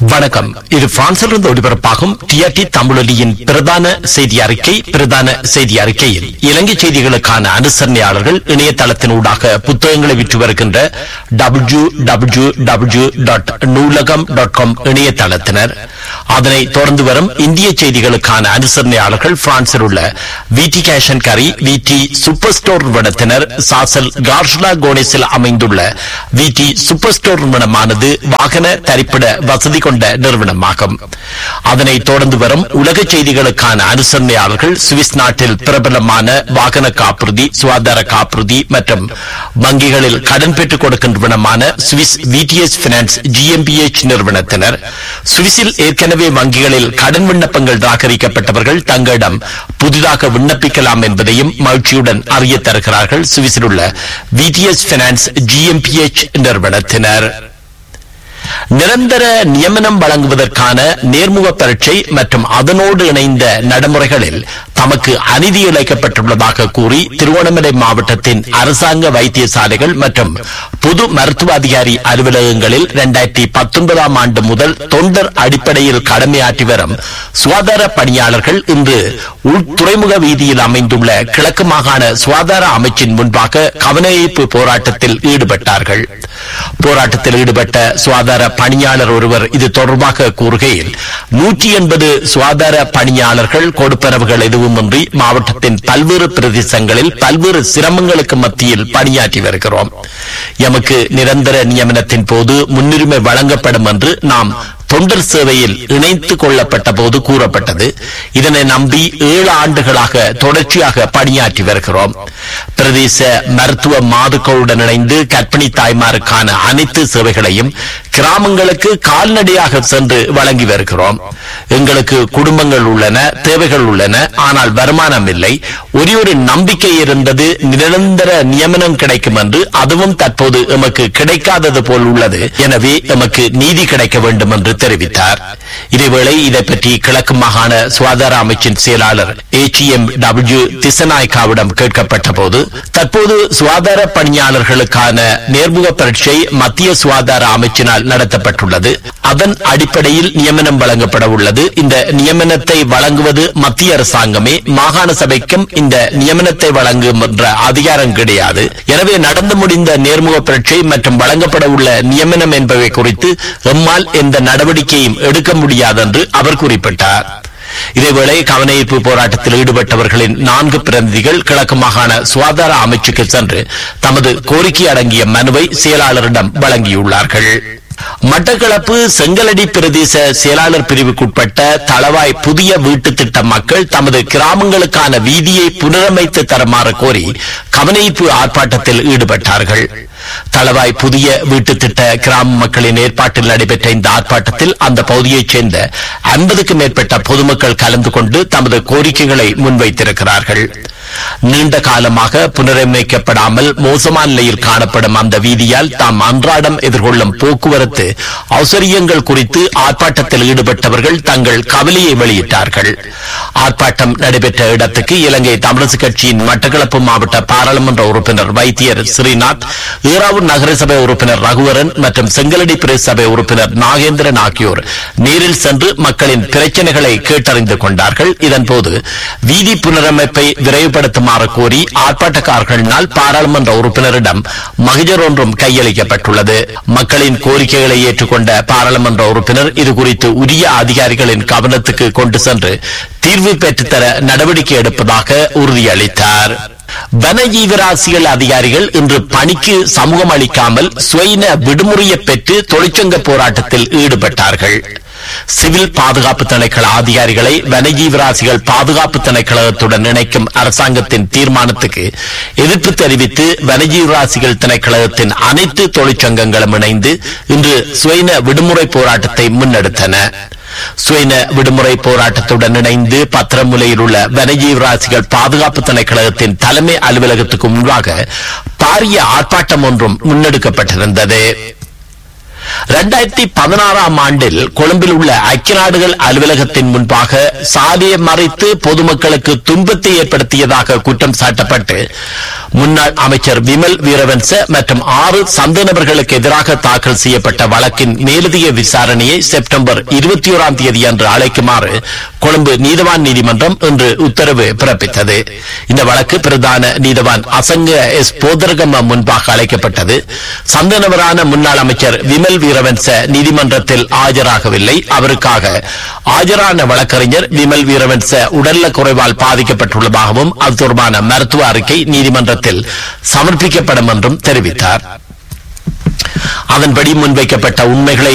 வணக்கம் இது பிரான்சிலிருந்து ஒளிபரப்பாகும் டிஆர்டி தமிழொலியின் பிரதான செய்தி அறிக்கை பிரதான செய்தி அறிக்கையில் இலங்கை செய்திகளுக்கான அனுசரணையாளர்கள் இணையதளத்தினூடாக புத்தகங்களை விற்று வருகின்ற W W W dot Noolagam dot com இணையதளத்தினர் அதனை தொடர்ந்து வரும் இந்திய செய்திகளுக்கான அனுசரணையாளர்கள் பிரான்சில் உள்ள விடி கேஷன் கரி விடி சூப்பர் ஸ்டோர் நிறுவனத்தினர் சாசல் கார்ஷ்லா கோனேஸில் அமைந்துள்ள விடி சூப்பர் ஸ்டோர் நிறுவனமானது வாகன தரிப்பிட வசதி கொண்ட நிறுவனமாகும் அதனை தொடர்ந்து வரும் உலக செய்திகளுக்கான அனுசரணையாளர்கள் சுவிஸ் நாட்டில் பிரபலமான வாகன காப்புறுதி சுகாதார காப்புறுதி மற்றும் வங்கிகளில் கடன் பெற்றுக் கொடுக்கின்ற நிறுவனமான சுவிஸ் விடிஎஸ் பினான்ஸ் ஜிஎம்பிஎச் நிறுவனத்தினர் சுவிஸில் ஏற்கனவே வங்கிகளில் கடன் விண்ணப்பங்கள் நிராகரிக்கப்பட்டவர்கள் தங்களிடம் புதிதாக விண்ணப்பிக்கலாம் என்பதையும் மகிழ்ச்சியுடன் அறிய தருகிறார்கள் சுவிஸில் உள்ள விடிஎஸ் பினான்ஸ் ஜிஎம்பிஎச் நிறுவனத்தினர் நிரந்தர நியமனம் வழங்குவதற்கான நேர்முக பரீட்சை மற்றும் அதனோடு இணைந்த நடைமுறைகளில் தமக்கு அநீதி இழைக்கப்பட்டுள்ளதாக கூறி திருவண்ணாமலை மாவட்டத்தின் அரசாங்க வைத்தியசாலைகள் மற்றும் பொது மருத்துவ அதிகாரி அலுவலகங்களில் இரண்டாயிரத்தி பத்தொன்பதாம் ஆண்டு முதல் தொண்டர் அடிப்படையில் கடமையாற்றி வரும் சுகாதார பணியாளர்கள் இன்று உள் துறைமுக வீதியில் அமைந்துள்ள கிழக்கு மாகாண சுகாதார அமைச்சின் முன்பாக கவனஈர்ப்பு போராட்டத்தில் ஈடுபட்டார்கள் போராட்டத்தில் ஈடுபட்ட சுகாதார பணியாளர் ஒருவர் இது தொடர்பாக கூறுகையில் நூற்றி எண்பது சுகாதார பணியாளர்கள் கொடுப்பனவுகள் எதுவுமின்றி மாவட்டத்தின் பல்வேறு பிரதேசங்களில் பல்வேறு சிரமங்களுக்கு மத்தியில் பணியாற்றி வருகிறோம் எமக்கு நிரந்தர நியமனத்தின் போது முன்னுரிமை வழங்கப்படும் என்று நாம் தொண்டர் சேவையில் இணைத்துக் கொள்ளப்பட்ட போது கூறப்பட்டது இதனை நம்பி ஏழு ஆண்டுகளாக தொடர்ச்சியாக பணியாற்றி வருகிறோம் பிரதேச மருத்துவ மாதுக்களுடன் இணைந்து கர்ப்பிணி தாய்மாருக்கான அனைத்து சேவைகளையும் கிராமங்களுக்கு கால்நடையாக சென்று வழங்கி வருகிறோம் எங்களுக்கு குடும்பங்கள் உள்ளன தேவைகள் உள்ளன ஆனால் வருமானம் இல்லை ஒரே ஒரு நம்பிக்கை இருந்தது நிரந்தர நியமனம் கிடைக்கும் என்று அதுவும் தற்போது எமக்கு கிடைக்காதது போல் உள்ளது எனவே எமக்கு நீதி கிடைக்க வேண்டும் என்று தெரிவித்தார் இதேவேளை இதை பற்றி கிழக்கு மாகாண சுகாதார அமைச்சின் செயலாளர் ஏச்சிஎம் டபிள்யூ திசநாயக்காவிடம் கேட்கப்பட்ட போது தற்போது சுகாதார பணியாளர்களுக்கான நேர்முக பரீட்சை மத்திய சுகாதார அமைச்சினால் நடத்தப்பட்டுள்ளது அதன் அடிப்படையில் நியமனம் வழங்கப்பட உள்ளது இந்த நியமனத்தை வழங்குவது மத்திய அரசாங்கமே மாகாண சபைக்கும் இந்த நியமனத்தை வழங்கும் என்ற அதிகாரம் கிடையாது எனவே நடந்து முடிந்த நேர்முக பரீட்சை மற்றும் வழங்கப்பட உள்ள நியமனம் என்பவை குறித்து எம்மால் எந்த நடவடிக்கையும் எடுக்க முடியாது என்று அவர் குறிப்பிட்டார் இதேவேளை கவனஈர்ப்பு போராட்டத்தில் ஈடுபட்டவர்களின் நான்கு பிரதிநிதிகள் கிழக்கு மாகாண சுகாதார அமைச்சுக்கு சென்று தமது கோரிக்கை அடங்கிய மனுவை செயலாளரிடம் வழங்கியுள்ளார்கள் மட்டக்களப்பு செங்கலடி பிரதேச செயலாளர் பிரிவுக்குட்பட்ட தளவாய் புதிய வீட்டு திட்ட மக்கள் தமது கிராமங்களுக்கான வீதியை புனரமைத்து தருமாறு கோரி கவனஈர்ப்பு ஆர்ப்பாட்டத்தில் ஈடுபட்டார்கள் தளவாய் புதிய வீட்டு திட்ட கிராம மக்களின் ஏற்பாட்டில் நடைபெற்ற இந்த ஆர்ப்பாட்டத்தில் அந்த பகுதியைச் சேர்ந்த ஐம்பதுக்கும் மேற்பட்ட பொதுமக்கள் கலந்து கொண்டு தமது கோரிக்கைகளை முன்வைத்திருக்கிறார்கள் நீண்ட காலமாக புனரமைக்கப்படாமல் மோசமான நிலையில் காணப்படும் அந்த வீதியால் தாம் அன்றாடம் எதிர்கொள்ளும் போக்குவரத்து அவசரியங்கள் குறித்து ஆர்ப்பாட்டத்தில் ஈடுபட்டவர்கள் தங்கள் கவலையை வெளியிட்டார்கள் ஆர்ப்பாட்டம் நடைபெற்ற இடத்துக்கு இலங்கை தமிழரசு கட்சியின் மட்டக்களப்பு மாவட்ட பாராளுமன்ற உறுப்பினர் வைத்தியர் ஸ்ரீநாத் ஈராவூர் நகரசபை உறுப்பினர் ரகுவரன் மற்றும் செங்கலடி பிரதேச சபை உறுப்பினர் நாகேந்திரன் ஆகியோர் நேரில் சென்று மக்களின் பிரச்சனைகளை கேட்டறிந்து கொண்டார்கள் இதன்போது வீதி புனரமைப்பை விரைவுபடுத்துமாறு கோரி ஆர்ப்பாட்டக்காரர்களினால் பாராளுமன்ற உறுப்பினரிடம் மகிஜர் ஒன்றும் கையளிக்கப்பட்டுள்ளது மக்களின் கோரிக்கைகளை ஏற்றுக்கொண்ட பாராளுமன்ற உறுப்பினர் இதுகுறித்து உரிய அதிகாரிகளின் கவனத்துக்கு கொண்டு சென்று தீர்வு பெற்றுத்தர நடவடிக்கை எடுப்பதாக உறுதியளித்தார் வனஜீவராசிகள் அதிகாரிகள் இன்று பணிக்கு சமூகம் அளிக்காமல் சுயின விடுமுறையை பெற்று தொழிற்சங்க போராட்டத்தில் ஈடுபட்டார்கள் சிவில் பாதுகாப்பு திணைக்கள அதிகாரிகளை வனஜீவராசிகள் பாதுகாப்பு திணைக்களத்துடன் இணைக்கும் அரசாங்கத்தின் தீர்மானத்துக்கு எதிர்ப்பு தெரிவித்து வனஜீவராசிகள் திணைக்களத்தின் அனைத்து தொழிற்சங்கங்களும் இணைந்து இன்று சுயின விடுமுறை போராட்டத்தை முன்னெடுத்தன சுயன விடுமுறை போராட்டத்துடன் இணைந்து பத்திரமுலையில் உள்ள வனஜீவராசிகள் பாதுகாப்பு திணைக்களத்தின் தலைமை அலுவலகத்துக்கு முன்பாக பாரிய ஆர்ப்பாட்டம் ஒன்றும் முன்னெடுக்கப்பட்டிருந்தது இரண்டாயிரத்தி பதினாறாம் ஆண்டில் கொழும்பில் உள்ள ஐக்கிய நாடுகள் அலுவலகத்தின் முன்பாக சாலையை மறைத்து பொதுமக்களுக்கு துன்பத்தை ஏற்படுத்தியதாக குற்றம் சாட்டப்பட்டு முன்னாள் அமைச்சர் விமல் வீரவன்ச மற்றும் ஆறு சந்த நபர்களுக்கு எதிராக தாக்கல் செய்யப்பட்ட வழக்கின் மேலதிக விசாரணையை செப்டம்பர் இருபத்தி ஓராம் தேதி அன்று அழைக்குமாறு கொழும்பு நீதவான் நீதிமன்றம் இன்று உத்தரவு பிறப்பித்தது இந்த வழக்கு பிரதான நீதவான் அசங்க எஸ் போதரகம முன்பாக அழைக்கப்பட்டது சந்த நபரான முன்னாள் அமைச்சர் விமல் வீரவன்ச நீதிமன்றத்தில் ஆஜராகவில்லை அவருக்காக ஆஜரான வழக்கறிஞர் விமல் வீரவன்ச உடல்நல குறைவால் பாதிக்கப்பட்டுள்ளதாகவும் அது தொடர்பான மருத்துவ அறிக்கை நீதிமன்றத்தில் சமர்ப்பிக்கப்படும் என்றும் தெரிவித்தார் அதன்படி முன்வைக்கப்பட்ட உண்மைகளை